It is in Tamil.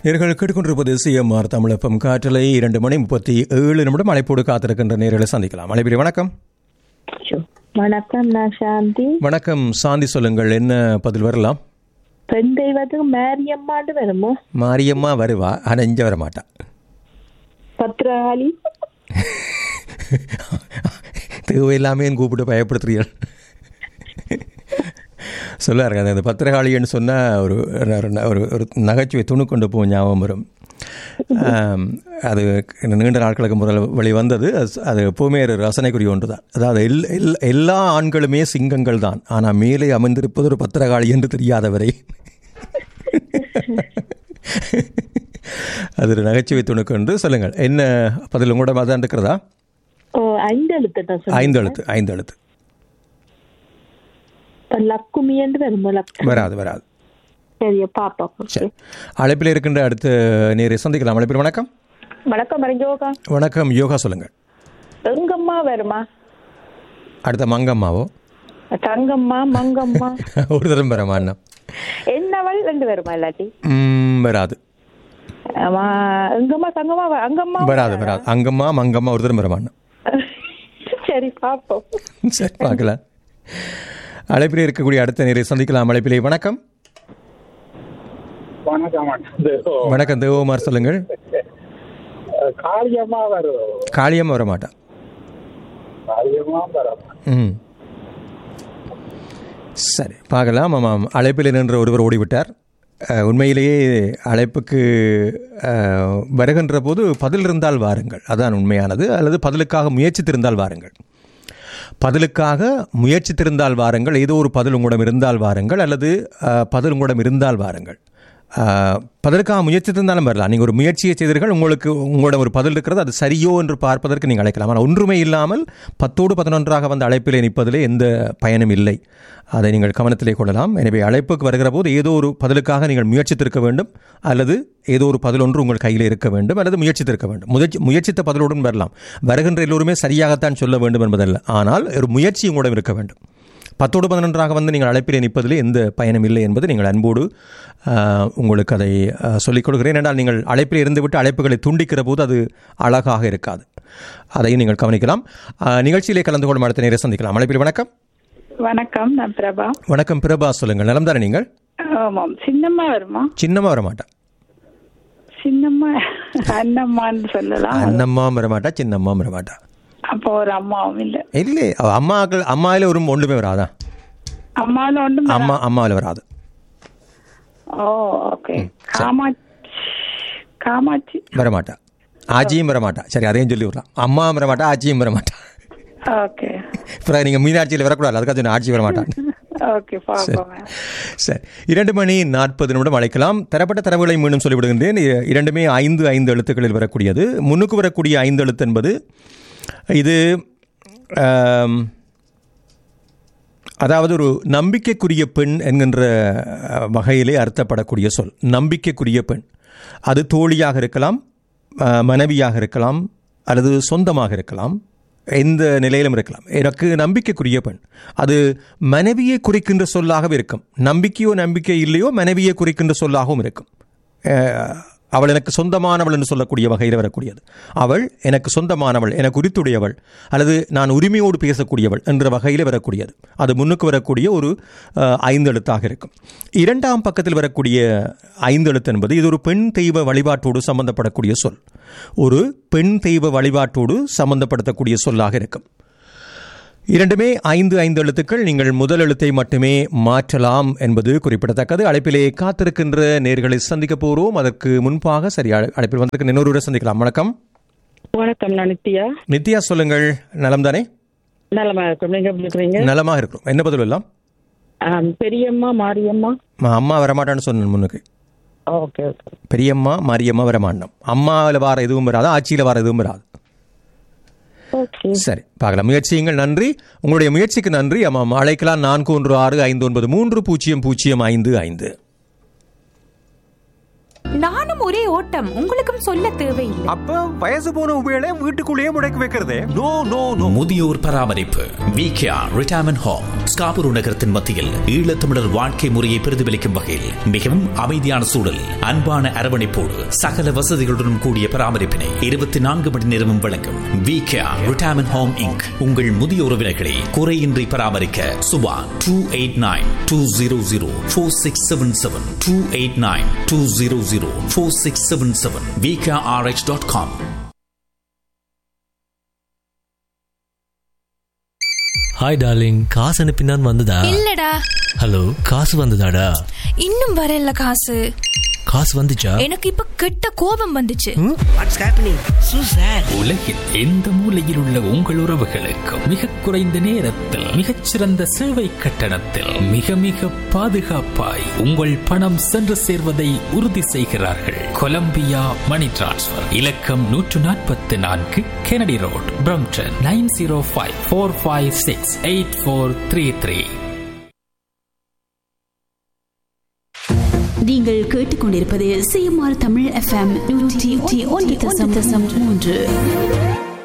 நேர்கள் கேட்டுக்கொண்டிருப்பது சிஎம்ஆர் தமிழப்பம் காற்றலை இரண்டு மணி முப்பத்தி ஏழு நிமிடம் அழைப்போடு காத்திருக்கின்ற நேர்களை சந்திக்கலாம் அழைப்பிரி வணக்கம் வணக்கம் நான் சாந்தி வணக்கம் சாந்தி சொல்லுங்கள் என்ன பதில் வரலாம் பெண் தெய்வத்துக்கு மேரியம்மாண்டு வருமோ மாரியம்மா வருவா ஆனால் இங்கே வர மாட்டா பத்ரகாளி தேவையில்லாமே கூப்பிட்டு பயப்படுத்துறீர்கள் சொல்லாருங்க அந்த பத்திரகாளின்னு சொன்னால் ஒரு ஒரு- ஒரு ஒரு நகைச்சுவை துணுக்கொண்டு போகும் ஞாபகம் வரும் ஆம், அது நீண்ட நாட்களுக்கு முதல் வழி வந்தது அது- அது எப்போவுமே ஒரு ரசனைக்குரிய ஒன்று தான் அதாவது எல் எல்- எல்லா ஆண்களுமே சிங்கங்கள் தான் ஆனால் மேலே அமர்ந்திருப்பது ஒரு பத்திரகாளி என்று தெரியாதவரை அது ஒரு நகைச்சுவை துணுக்கொண்டு சொல்லுங்கள் என்ன பதில் உங்களோட மாதிரி இருக்கிறதா ஓ ஐந்து எழுத்துட்டா சொல்லு ஐந்து எழுத்து ஐந்து எழுத்து இப்ப லக்குமியன்று வருமோ லக்கு வராது வராது சரியா பாப்போம் சரி அழைப்பில் இருக்கின்ற அடுத்த நேரை சந்திக்கலாம் அழைப்பில் வணக்கம் வணக்கம் மறைஞ்சோகா வணக்கம் யோகா சொல்லுங்கள் எங்கம்மா வருமா அடுத்த மங்கம்மாவோ தங்கம்மா மங்கம்மா ஒரு தரம் வரமா அண்ணா என்னவள் ரெண்டு வருமா இல்லாட்டி ம், வராது ஆமா, எங்கம்மா தங்கம்மா வ- அங்கம்மா வராது வராது அங்கம்மா மங்கம்மா ஒரு தரம் வரமா அண்ணா சரி பாப்போம் சரி பார்க்கலாம் அழைப்பில் இருக்கக்கூடிய அடுத்த நேரை சந்திக்கலாம் அழைப்பிலே வணக்கம் வணக்கம் வணக்கம். வணக்கம் தேவகுமார் சொல்லுங்கள் காளியம்மா வரும் காளியம்மா வர மாட்டா காளியம்மா வரும் ம் சரி பார்க்கலாம் ஆமாம் அழைப்பில் நின்ற ஒருவர் ஓடிவிட்டார் அஹ், உண்மையிலேயே அழைப்புக்கு அஹ், வருகின்ற போது பதில் இருந்தால் வாருங்கள் அதான் உண்மையானது அல்லது பதிலுக்காக முயற்சித்திருந்தால் வாருங்கள் பதிலுக்காக முயற்சித்திருந்தால் வாருங்கள் ஏதோ ஒரு பதில் உங்களிடம் இருந்தால் வாருங்கள் அல்லது அஹ், பதில் உங்களிடம் இருந்தால் வாருங்கள் அஹ், பதிலுக்காக முயற்சித்திருந்தாலும் வரலாம் நீங்கள் ஒரு முயற்சியை செய்தீர்கள் உங்களுக்கு உங்களிடம் ஒரு பதில் இருக்கிறது அது சரியோ என்று பார்ப்பதற்கு நீங்கள் அழைக்கலாம் ஆனால் ஒன்றுமே இல்லாமல் பத்தோடு பதினொன்றாக வந்து அழைப்பிலே நிற்பதிலே எந்த பயனும் இல்லை அதை நீங்கள் கவனத்திலே கொள்ளலாம் எனவே அழைப்புக்கு வருகிற போது ஏதோ ஒரு பதிலுக்காக நீங்கள் முயற்சித்திருக்க வேண்டும் அல்லது ஏதோ ஒரு பதில் ஒன்று உங்கள் கையில் இருக்க வேண்டும் அல்லது முயற்சித்திருக்க வேண்டும் முயற்சி முயற்சித்த பதிலுடன் வரலாம் வருகின்ற எல்லோருமே சரியாகத்தான் சொல்ல வேண்டும் என்பதல்ல ஆனால் ஒரு முயற்சி உங்களிடம் இருக்க வேண்டும் பத்தோடு பதினொன்றாக வந்து நீங்கள் அழைப்பிலே நிற்பதில் எந்த பயனும் இல்லை என்பது நீங்கள் அன்போடு ஆஹ், உங்களுக்கு அதை ஆஹ், சொல்லிக் கொடுக்கிறேன் என்றால் நீங்கள் அழைப்பில் இருந்துவிட்டு அழைப்புகளை துண்டிக்கிற போது அது அழகாக இருக்காது அதையும் நீங்கள் கவனிக்கலாம் ஆஹ், நிகழ்ச்சியிலே கலந்து கொள்ளும் அடுத்த நேரம் சந்திக்கலாம் அழைப்பில் வணக்கம் வணக்கம் நான் பிரபா வணக்கம் பிரபா சொல்லுங்கள் நலம் தானே நீங்கள் ஆமாம் சின்னம்மா வருமா சின்னம்மா வர மாட்டா சின்னம்மா அண்ணம்மான்னு சொல்லலாம் அண்ணம்மா வர மாட்டா சின்னம்மா வர மாட்டா அப்போ ஒரு அம்மாவும் இல்ல இல்லை அவ அம்மாக்கள் அம்மாவில் ஒரு ஒன்றுமே வராதா அம்மாவில் ஒன்றும் அம்மா அம்மாவில் வராது ஓ ஓகே காமாட்சி காமாட்சி வர மாட்டா ஆச்சியும் வர மாட்டா சரி அதையும் சொல்லி விடலாம் அம்மா வர மாட்டா ஆச்சியும் வர மாட்டா ஓகே அப்புறம் நீங்கள் மீனாட்சியில் வரக்கூடாது அதுக்காக சொன்ன ஆட்சி வர மாட்டான் ஓகே பாப்போம் சரி இரண்டு மணி நாற்பது நிமிடம் அழைக்கலாம் தரப்பட்ட தரவுகளை மீண்டும் சொல்லிவிடுகின்றேன் இ- இரண்டுமே ஐந்து ஐந்து எழுத்துக்களில் வரக்கூடியது முன்னுக்கு வரக்கூடிய ஐந்து எழுத்து என்பது இது ஆம், அதாவது ஒரு நம்பிக்கைக்குரிய பெண் என்கின்ற அஹ், வகையிலே அர்த்தப்படக்கூடிய சொல் நம்பிக்கைக்குரிய பெண் அது தோழியாக இருக்கலாம் அஹ், மனைவியாக இருக்கலாம் அல்லது சொந்தமாக இருக்கலாம் எந்த நிலையிலும் இருக்கலாம் எனக்கு நம்பிக்கைக்குரிய பெண் அது மனைவியை குறிக்கின்ற சொல்லாகவே இருக்கும் நம்பிக்கையோ நம்பிக்கை இல்லையோ மனைவியை குறிக்கின்ற சொல்லாகவும் இருக்கும் அஹ், அவள் எனக்கு சொந்தமானவள் என்று சொல்லக்கூடிய வகையில் வரக்கூடியது அவள் எனக்கு சொந்தமானவள் எனக்கு உரித்துடையவள் அல்லது நான் உரிமையோடு பேசக்கூடியவள் என்ற வகையில் வரக்கூடியது அது முன்னுக்கு வரக்கூடிய ஒரு அஹ், ஐந்தெழுத்தாக இருக்கும் இரண்டாம் பக்கத்தில் வரக்கூடிய ஐந்தெழுத்து என்பது இது ஒரு பெண் தெய்வ வழிபாட்டோடு சம்பந்தப்படக்கூடிய சொல் ஒரு பெண் தெய்வ வழிபாட்டோடு சம்பந்தப்படுத்தக்கூடிய சொல்லாக இருக்கும் இரண்டுமே ஐந்து ஐந்து எழுத்துக்கள் நீங்கள் முதல் எழுத்தை மட்டுமே மாற்றலாம் என்பது குறிப்பிடத்தக்கது அழைப்பிலே காத்திருக்கின்ற நேர்களை சந்திக்க போகிறோம் அதற்கு முன்பாக சரி அழை- அழைப்பில் வந்திருக்க இன்னொருவரை சந்திக்கலாம் வணக்கம் வணக்கம் நான் நித்யா நித்யா சொல்லுங்கள் நலம் தானே நலமா இருக்கும் நீங்க எப்படி இருக்கிறீங்க நலமாக இருக்கிறோம் என்ன பதில் எல்லாம் ஆம், பெரியம்மா மாரியம்மா அம்மா வரமாட்டான்னு சொன்னேன் முன்னுக்கு ஓகே ஓகே பெரியம்மா மாரியம்மா வரமாட்டோம் அம்மாவில் வார எதுவும் வராது ஆட்சியில் வார எதுவும் வராது ஓகே சரி பார்க்கலாம் முயற்சியுங்கள் நன்றி உங்களுடைய முயற்சிக்கு நன்றி ஆமாம் அழைக்கலாம் நான்கு ஒன்று ஆறு ஐந்து ஒன்பது மூன்று பூஜ்ஜியம் பூஜ்ஜியம் ஐந்து ஐந்து நானும் ஒரே ஓட்டம் உங்களுக்கும் சொல்ல தேவையில்லை அப்ப வயசு போன உபயோக வீட்டுக்குள்ளேயே முடக்கி வைக்கிறதே நோ நோ நோ முதியோர் பராமரிப்பு விகேஆர் ரிட்டையர்மெண்ட் ஹோம் ஸ்காபுரு நகரத்தின் மத்தியில் ஈழத்தமிழர் வாழ்க்கை முறையை பிரதிபலிக்கும் வகையில் மிகவும் அமைதியான சூழல் அன்பான அரவணைப்போடு சகல வசதிகளுடன் கூடிய பராமரிப்பினை இருபத்தி நான்கு மணி நேரமும் வழங்கும் விகேஆர் ரிட்டையர்மெண்ட் ஹோம் இங்க் உங்கள் முதிய உறவினர்களை குறையின்றி பராமரிக்க Subha two eight nine two zero zero four six seven seven two eight nine two zero zero four six seven seven VKRH dot com hi darling காசு அனுப்பினான் வந்ததா இல்லடா ஹலோ காசு வந்ததாடா இன்னும் வரல காசு காசு வந்துச்சா எனக்கு இப்ப கெட்ட கோபம் வந்துச்சு உலகில் எந்த மூலையில் உள்ள உங்கள் உறவுகளுக்கும் மிக குறைந்த நேரத்தில் மிகச்சிறந்த சேவை கட்டணத்தில் மிக மிக பாதுகாப்பாய் உங்கள் பணம் சென்று சேர்வதை உறுதி செய்கிறார்கள் கொலம்பியா மணி டிரான்ஸ்ஃபர் இலக்கம் நூற்று நாற்பத்தி நான்கு Kennedy road Brampton nine zero five four five six eight four three three நீங்கள் கேட்டுக்கொண்டிருப்பது சிஎம்ஆர் தமிழ் எஃப்எம் நூற்றி ஒன்று தசம் தசம் மூன்று